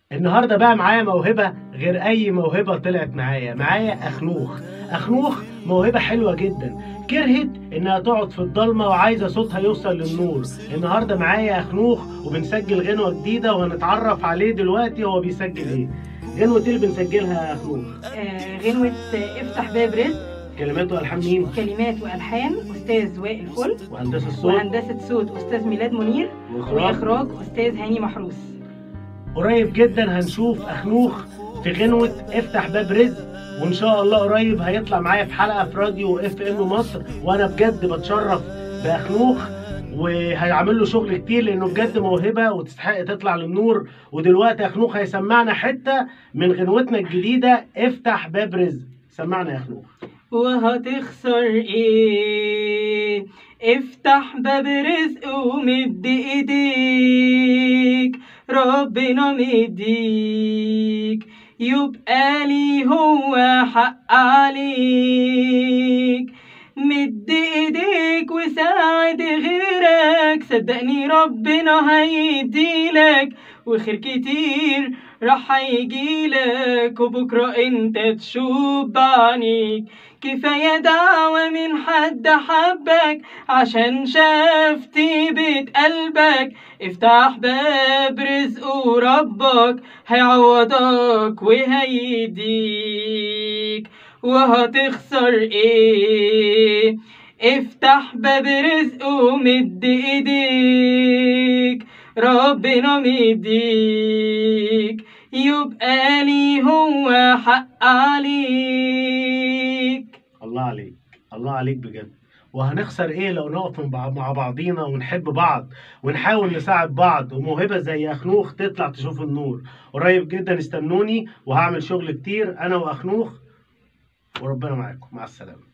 النهارده بقى معايا موهبه غير اي موهبه طلعت معايا معايا اخنوخ اخنوخ موهبه حلوه جدا كرهت انها تقعد في الضلمه وعايزه صوتها يوصل للنور النهارده معايا اخنوخ وبنسجل غنوه جديده وهنتعرف عليه دلوقتي هو بيسجل ايه غنوه ايه اللي بنسجلها يا اخنوخ آه، غنوة آه، افتح باب رزق كلمات والحان مين كلمات والحان استاذ وائل فل وهندسه الصوت وهندسه صوت استاذ ميلاد منير واخراج واخراج استاذ هاني محروس قريب جدا هنشوف اخنوخ في غنوة افتح باب رزق وان شاء الله قريب هيطلع معايا في حلقة في راديو اف ام مصر وانا بجد بتشرف باخنوخ وهيعمل له شغل كتير لانه بجد موهبة وتستحق تطلع للنور ودلوقتي اخنوخ هيسمعنا حتة من غنوتنا الجديدة افتح باب رزق سمعنا يا اخنوخ وهتخسر ايه افتح باب رزق ومد ايديك ربنا مديك يبقى لي هو حق عليك مد ايديك وساعد غيرك صدقني ربنا هيديلك وخير كتير راح هيجيلك وبكرة انت تشوف بعينيك كفاية دعوة من حد حبك عشان شاف طيبة قلبك افتح باب رزق وربك هيعوضك وهيديك وهتخسر ايه افتح باب رزق ومد ايديك ربنا مديك يبقى لي هو حق عليك الله عليك الله عليك بجد وهنخسر ايه لو نقف مع مع بعضينا ونحب بعض ونحاول نساعد بعض وموهبه زي اخنوخ تطلع تشوف النور قريب جدا استنوني وهعمل شغل كتير انا واخنوخ وربنا معاكم مع السلامه